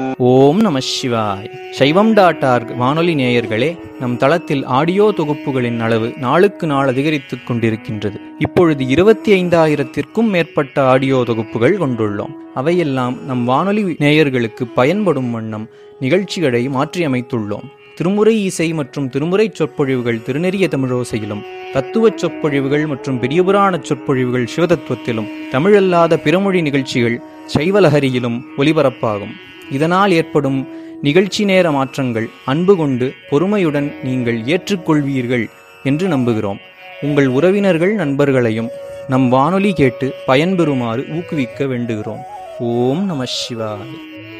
ஓம் நம சிவாய் சைவம் டாட் ஆர்க் வானொலி நேயர்களே நம் தளத்தில் ஆடியோ தொகுப்புகளின் அளவு நாளுக்கு நாள் அதிகரித்துக் கொண்டிருக்கின்றது இப்பொழுது இருபத்தி ஐந்தாயிரத்திற்கும் மேற்பட்ட ஆடியோ தொகுப்புகள் கொண்டுள்ளோம் அவையெல்லாம் நம் வானொலி நேயர்களுக்கு பயன்படும் வண்ணம் நிகழ்ச்சிகளை மாற்றியமைத்துள்ளோம் திருமுறை இசை மற்றும் திருமுறை சொற்பொழிவுகள் திருநெறிய தமிழோசையிலும் தத்துவச் சொற்பொழிவுகள் மற்றும் பெரியபுராண சொற்பொழிவுகள் சிவதத்துவத்திலும் தமிழல்லாத பிறமொழி நிகழ்ச்சிகள் சைவலஹரியிலும் ஒலிபரப்பாகும் இதனால் ஏற்படும் நிகழ்ச்சி நேர மாற்றங்கள் அன்பு கொண்டு பொறுமையுடன் நீங்கள் ஏற்றுக்கொள்வீர்கள் என்று நம்புகிறோம் உங்கள் உறவினர்கள் நண்பர்களையும் நம் வானொலி கேட்டு பயன்பெறுமாறு ஊக்குவிக்க வேண்டுகிறோம் ஓம் நம சிவாய்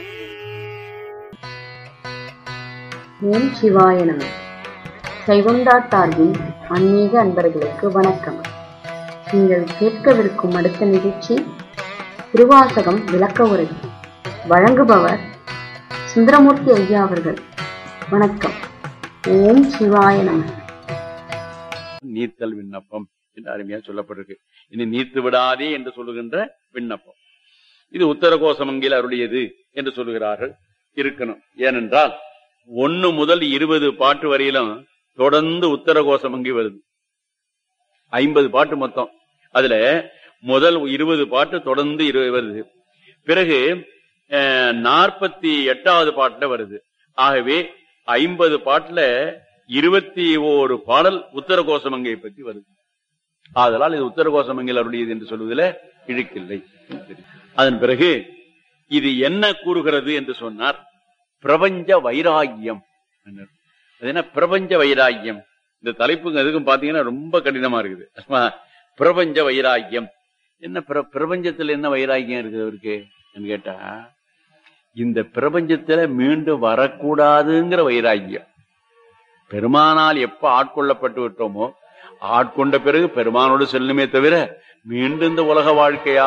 ஓம் சிவாய நம சைவம்டா டார்வின் ஆன்மீக அன்பர்களுக்கு வணக்கம் நீங்கள் கேட்கவிருக்கும் அடுத்த நிகழ்ச்சி திருவாசகம் விளக்க உரை வழங்குபவர் சுந்தரமூர்த்தி ஐயா அவர்கள் வணக்கம் ஓம் சிவாய நம நீர்த்தல் விண்ணப்பம் என்று அருமையா சொல்லப்பட்டிருக்கு இனி நீர்த்து விடாதே என்று சொல்லுகின்ற விண்ணப்பம் இது உத்தரகோசமங்கில் அருளியது என்று சொல்லுகிறார்கள் இருக்கணும் ஏனென்றால் ஒன்னு முதல் இருபது பாட்டு வரையிலும் தொடர்ந்து உத்தரகோசமங்கி வருது ஐம்பது பாட்டு மொத்தம் அதுல முதல் இருபது பாட்டு தொடர்ந்து இரு வருது பிறகு நாற்பத்தி எட்டாவது பாட்டுல வருது ஆகவே ஐம்பது பாட்டுல இருபத்தி ஓரு பாடல் உத்தரகோசமங்கை பற்றி வருது ஆதலால் இது உத்தரகோசமங்கல் அருளியது என்று சொல்வதில் இழுக்கில்லை அதன் பிறகு இது என்ன கூறுகிறது என்று சொன்னார் பிரபஞ்ச வைராகியம் அது என்ன பிரபஞ்ச வைராகியம் இந்த தலைப்புங்க எதுக்கும் பாத்தீங்கன்னா ரொம்ப கடினமா இருக்குது பிரபஞ்ச வைராகியம் என்ன பிரபஞ்சத்துல என்ன வைராகியம் இருக்குது அவருக்கு கேட்டா இந்த பிரபஞ்சத்துல மீண்டும் வரக்கூடாதுங்கிற வைராகியம் பெருமானால் எப்ப ஆட்கொள்ளப்பட்டு விட்டோமோ ஆட்கொண்ட பிறகு பெருமானோடு செல்லுமே தவிர மீண்டும் இந்த உலக வாழ்க்கையா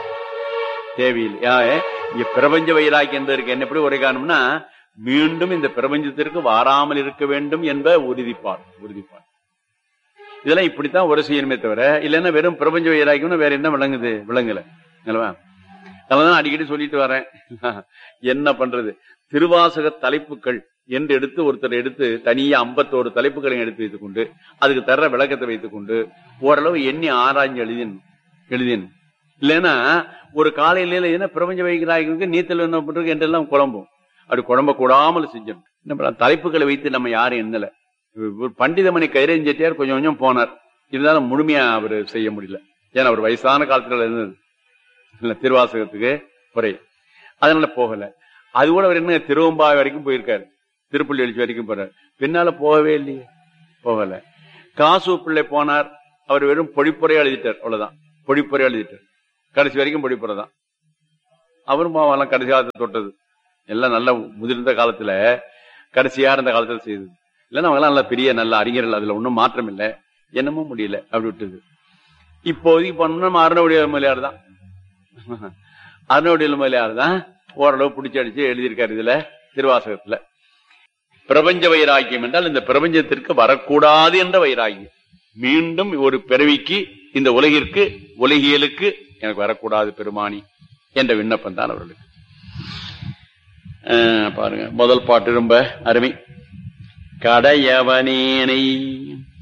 தேவையில்லை இங்க பிரபஞ்ச வைராக்கியம் என்பதற்கு என்ன எப்படி உரை காணும்னா மீண்டும் இந்த பிரபஞ்சத்திற்கு வாராமல் இருக்க வேண்டும் என்ப உறுதிப்பாடு உறுதிப்பாடு இதெல்லாம் இப்படித்தான் ஒரு செய்யணுமே தவிர இல்லைன்னா வெறும் பிரபஞ்ச வைராக்கியம்னு வேற என்ன விளங்குது விளங்கல அதனாலதான் அடிக்கடி சொல்லிட்டு வரேன் என்ன பண்றது திருவாசக தலைப்புகள் என்று எடுத்து ஒருத்தர் எடுத்து தனியா ஐம்பத்தோரு தலைப்புகளையும் எடுத்து வைத்துக் கொண்டு அதுக்கு தர்ற விளக்கத்தை வைத்துக் கொண்டு ஓரளவு எண்ணி ஆராய்ஞ்சு எழுதின் எழுதின் இல்லைன்னா ஒரு காலையில என்ன பிரபஞ்ச வைக்கிறாய்களுக்கு நீத்தல் என்ன பண்றது என்றெல்லாம் குழம்பும் அப்படி குழம்ப கூடாமல் செஞ்சோம் என்ன தலைப்புகளை வைத்து நம்ம யாரும் எண்ணல பண்டிதமணி கைரஞ்செட்டியார் கொஞ்சம் கொஞ்சம் போனார் இருந்தாலும் முழுமையா அவர் செய்ய முடியல ஏன்னா அவர் வயசான காலத்துல இருந்தது திருவாசகத்துக்கு குறை அதனால போகல அது கூட அவர் என்ன திருவம்பாய் வரைக்கும் போயிருக்காரு திருப்பள்ளி எழுச்சி வரைக்கும் போறார் பின்னால போகவே இல்லையே போகல காசு பிள்ளை போனார் அவர் வெறும் பொழிப்புறையா எழுதிட்டார் அவ்வளவுதான் பொழிப்புறையா எழுதிட்டார் கடைசி வரைக்கும் பொழிப்புறை தான் அவரும் பாவம் கடைசி காலத்துல தொட்டது எல்லாம் நல்ல முதிர்ந்த காலத்துல கடைசியா இருந்த காலத்துல செய்தது இல்லைன்னா அவங்க நல்ல பெரிய நல்ல அறிஞர்கள் அதுல ஒன்றும் மாற்றம் இல்லை என்னமோ முடியல அப்படி விட்டது இப்போதைக்கு பண்ணணும் அருணவுடைய மலையார் தான் அருணவுடைய மலையார் தான் ஓரளவு பிடிச்சி அடிச்சு எழுதியிருக்காரு இதுல திருவாசகத்துல பிரபஞ்ச வைராக்கியம் என்றால் இந்த பிரபஞ்சத்திற்கு வரக்கூடாது என்ற வைராக்கியம் மீண்டும் ஒரு பிறவிக்கு இந்த உலகிற்கு உலகியலுக்கு எனக்கு வரக்கூடாது பெருமானி என்ற விண்ணப்பம் தான் அவர்களுக்கு பாருங்க முதல் பாட்டு ரொம்ப அருமை கடையவனேனை